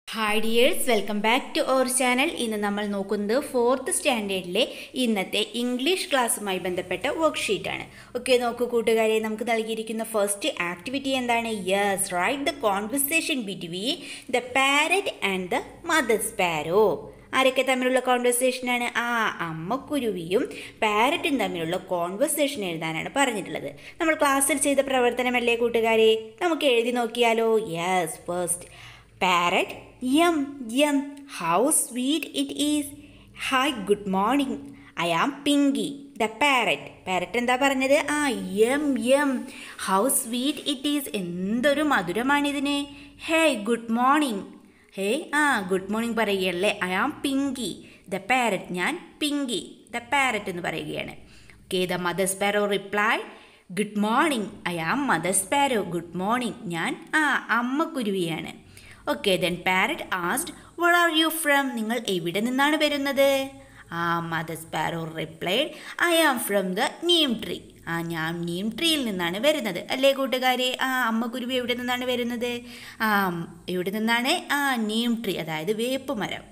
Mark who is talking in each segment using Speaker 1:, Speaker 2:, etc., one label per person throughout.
Speaker 1: hi dears welcome back to our channel ഇന്ന് നമ്മൾ നോക്കുന്നത് ഫോർത്ത് സ്റ്റാൻഡേർഡിലെ ഇന്നത്തെ ഇംഗ്ലീഷ് ക്ലാസ്സുമായി ബന്ധപ്പെട്ട വർക്ക്ഷീറ്റാണ് ഓക്കെ നോക്കൂ കൂട്ടുകാരെ നമുക്ക് നൽകിയിരിക്കുന്ന ഫസ്റ്റ് ആക്ടിവിറ്റി എന്താണ് yes write the conversation between the parrot and the mother sparrow ആരൊക്കെ തമ്മിലുള്ള കോൺവെർസേഷനാണ് ആ അമ്മക്കുരുവിയും പാരറ്റും തമ്മിലുള്ള കോൺവെർസേഷൻ എഴുതാനാണ് പറഞ്ഞിട്ടുള്ളത് നമ്മൾ ക്ലാസ്സിൽ ചെയ്ത പ്രവർത്തനമല്ലേ കൂട്ടുകാരെ നമുക്ക് എഴുതി നോക്കിയാലോ yes first parrot yum yum how sweet it is hi good morning I am Pinky the parrot parrot എന്താ പറഞ്ഞത് ആ yum yum how sweet it is എന്തൊരു മധുരമാണിതിന് ഹേ ഗുഡ് മോർണിംഗ് ഹേ ആ ഗുഡ് മോർണിംഗ് പറയുകയല്ലേ I am Pinky the parrot ഞാൻ Pinky the parrot എന്ന് പറയുകയാണ് okay the mother sparrow reply good morning I am mother sparrow good morning ഞാൻ ആ അമ്മക്കുരുവിയാണ് okay then parrot asked where are you from നിങ്ങൾ എവിടെ നിന്നാണ് വരുന്നത് ആ mother sparrow replied I am from the neem tree ആ ഞാൻ നീം ട്രീയിൽ നിന്നാണ് വരുന്നത് അല്ലേ കൂട്ടുകാരെ ആ അമ്മക്കുരുവി എവിടെ നിന്നാണ് വരുന്നത് ആ എവിടെ നിന്നാണ് ആ നീം ട്രീ അതായത് വേപ്പ് മരം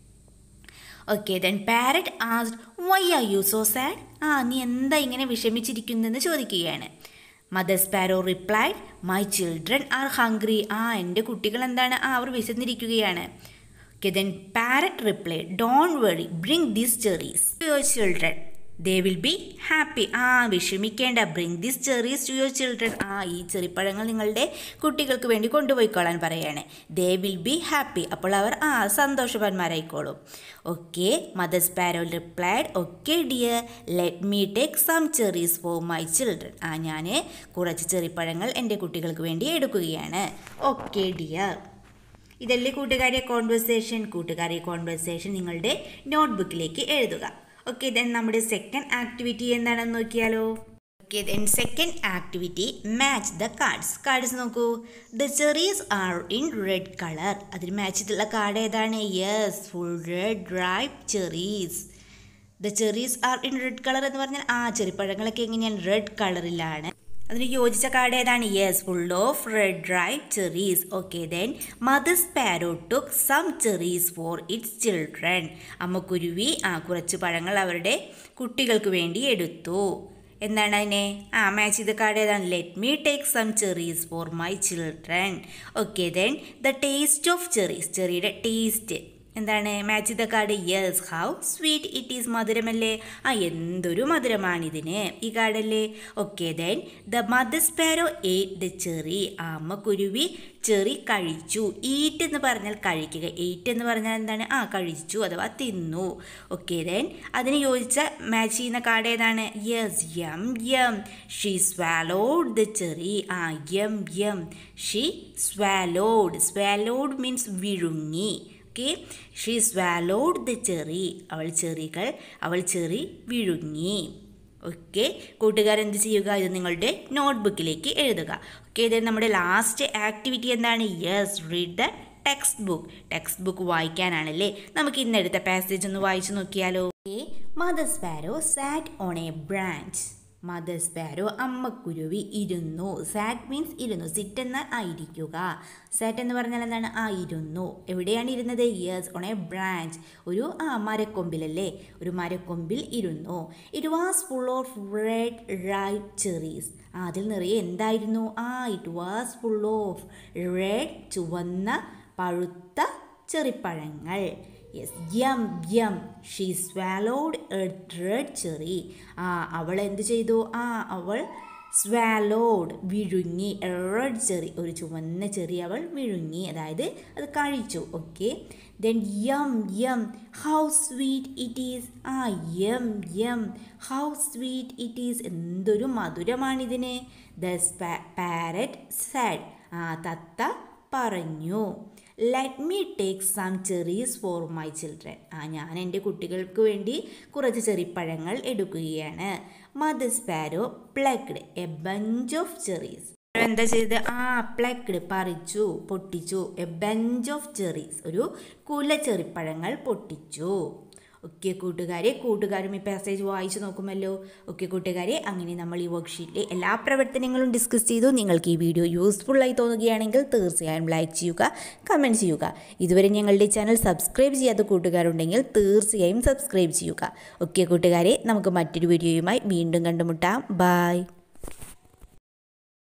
Speaker 1: okay then parrot asked why are you so sad ആ നീ എന്താ ഇങ്ങനെ വിഷമിച്ചിരിക്കുന്നതെന്ന് ചോദിക്കുകയാണ് mother sparrow replied my children are hungry ആ എൻ്റെ കുട്ടികൾ എന്താണ് ആ അവർ വിശന്നിരിക്കുകയാണ് okay then parrot reply don't worry bring these cherries to your children they will be happy ആ വിഷമിക്കേണ്ട bring this cherries to your children ആ ഈ ചെറിപ്പഴങ്ങൾ നിങ്ങളുടെ കുട്ടികൾക്ക് വേണ്ടി കൊണ്ടുപോയിക്കോളാൻ പറയാണ് ദേ വിൽ ബി ഹാപ്പി അപ്പോൾ അവർ ആ സന്തോഷവാന്മാരായിക്കോളും okay mother sparrow replied okay dear let me take some cherries for my children ആ ഞാൻ കുറച്ച് ചെറിപ്പഴങ്ങൾ എൻ്റെ കുട്ടികൾക്ക് വേണ്ടി എടുക്കുകയാണ് ഓക്കെ ഡിയർ ഇതല്ലേ കൂട്ടുകാരെ കോൺവെർസേഷൻ കൂട്ടുകാരെ കോൺവെർസേഷൻ നിങ്ങളുടെ നോട്ട്ബുക്കിലേക്ക് എഴുതുക ഓക്കെ ദെൻ നമ്മുടെ സെക്കൻഡ് ആക്ടിവിറ്റി എന്താണെന്ന് നോക്കിയാലോ okay then second activity match the cards cards നോക്കൂ the cherries are in red colour അതിന് മാച്ച് ചെയ്തിട്ടുള്ള കാർഡ് ഏതാണ് yes full red ripe cherries the cherries are in red colour എന്ന് പറഞ്ഞാൽ ആ ചെറിപ്പഴങ്ങളൊക്കെ എങ്ങനെയാണ് റെഡ് കളറിലാണ് അതിന് യോജിച്ച കാർഡ് ഏതാണ് yes full of red ripe cherries okay then mother sparrow took some cherries for its children അമ്മക്കുരുവി ആ കുറച്ച് പഴങ്ങൾ അവരുടെ കുട്ടികൾക്ക് വേണ്ടി എടുത്തു എന്താണ് അതിനെ ആ മാച്ച് ചെയ്ത കാർഡ് ഏതാണ് let me take some cherries for my children okay then the taste of cherries ചെറിയുടെ ടേസ്റ്റ് എന്താണ് മാച്ച് ചെയ്ത card yes how sweet it is മധുരമല്ലേ ആ എന്തൊരു മധുരമാണിതിന് ഈ കാർഡല്ലേ okay then the mother sparrow ate the cherry ആ അമ്മക്കുരുവി ചെറി കഴിച്ചു ഈറ്റ് എന്ന് പറഞ്ഞാൽ കഴിക്കുക എയ്റ്റ് എന്ന് പറഞ്ഞാൽ എന്താണ് ആ കഴിച്ചു അഥവാ തിന്നു ഓക്കെ ദെൻ അതിന് യോജിച്ച മാച്ച് ചെയ്യുന്ന കാർഡ് ഏതാണ് yes yum yum she swallowed the cherry ആ yum yum she swallowed swallowed means വിഴുങ്ങി okay she swallowed the cherry അവൾ ചെറികൾ അവൾ ചെറി വിഴുങ്ങി ഓക്കെ കൂട്ടുകാരെന്ത് ചെയ്യുക ഇത് നിങ്ങളുടെ നോട്ട്ബുക്കിലേക്ക് എഴുതുക ഓക്കെ ഇത് നമ്മുടെ ലാസ്റ്റ് ആക്ടിവിറ്റി എന്താണ് yes read the textbook textbook വായിക്കാനാണല്ലേ നമുക്ക് ഇന്നെടുത്ത പാസേജ് ഒന്ന് വായിച്ചു നോക്കിയാലോ mother sparrow sat on a branch mother sparrow അമ്മക്കുരുവി ഇരുന്നു സാറ്റ് മീൻസ് ഇരുന്നു സിറ്റ് എന്നാൽ ആയിരിക്കുക സാറ്റ് എന്ന് പറഞ്ഞാൽ എന്താണ് ആ ഇരുന്നു എവിടെയാണ് ഇരുന്നത് യെസ് ഓൺ എ ബ്രാഞ്ച് ഒരു ആ മരക്കൊമ്പിലല്ലേ ഒരു മരക്കൊമ്പിൽ ഇരുന്നു it was full of red ripe cherries അതിൽ നിറയെ എന്തായിരുന്നു ആ it was full of red ചുവന്ന പഴുത്ത ചെറിപ്പഴങ്ങൾ yes yum yum she swallowed a red cherry ആ അവൾ എന്ത് ചെയ്തു ആ അവൾ സ്വാലോഡ് വിഴുങ്ങി റെഡ് ചെറി ഒരു ചുവന്ന ചെറി അവൾ വിഴുങ്ങി അതായത് അത് കഴിച്ചു ഓക്കെ ദെൻ യം yum how sweet it is ആ yum yum how sweet it is എന്തൊരു മധുരമാണിതിന് ദ പാരറ്റ് സാഡ് ആ തത്ത പറഞ്ഞു let me take some cherries for my children ആ ഞാൻ എൻ്റെ കുട്ടികൾക്ക് വേണ്ടി കുറച്ച് ചെറിപ്പഴങ്ങൾ എടുക്കുകയാണ് mother sparrow plucked a bunch of cherries എന്താ ചെയ്ത് ആ പ്ലക്ഡ് പറിച്ചു പൊട്ടിച്ചു എ ബഞ്ച് ഓഫ് ചെറീസ് ഒരു കുല ചെറിപ്പഴങ്ങൾ പൊട്ടിച്ചു ഓക്കെ കൂട്ടുകാരെ കൂട്ടുകാരും ഈ പാസേജ് വായിച്ചു നോക്കുമല്ലോ ഓക്കെ കൂട്ടുകാരെ അങ്ങനെ നമ്മൾ ഈ വർക്ക്ഷീറ്റിലെ എല്ലാ പ്രവർത്തനങ്ങളും ഡിസ്കസ് ചെയ്തു നിങ്ങൾക്ക് ഈ വീഡിയോ യൂസ്ഫുള്ളായി തോന്നുകയാണെങ്കിൽ തീർച്ചയായും ലൈക്ക് ചെയ്യുക കമൻറ്റ് ചെയ്യുക ഇതുവരെ ഞങ്ങളുടെ ചാനൽ സബ്സ്ക്രൈബ് ചെയ്യാത്ത കൂട്ടുകാരുണ്ടെങ്കിൽ തീർച്ചയായും സബ്സ്ക്രൈബ് ചെയ്യുക ഓക്കെ കൂട്ടുകാരെ നമുക്ക് മറ്റൊരു വീഡിയോയുമായി വീണ്ടും കണ്ടുമുട്ടാം ബായ്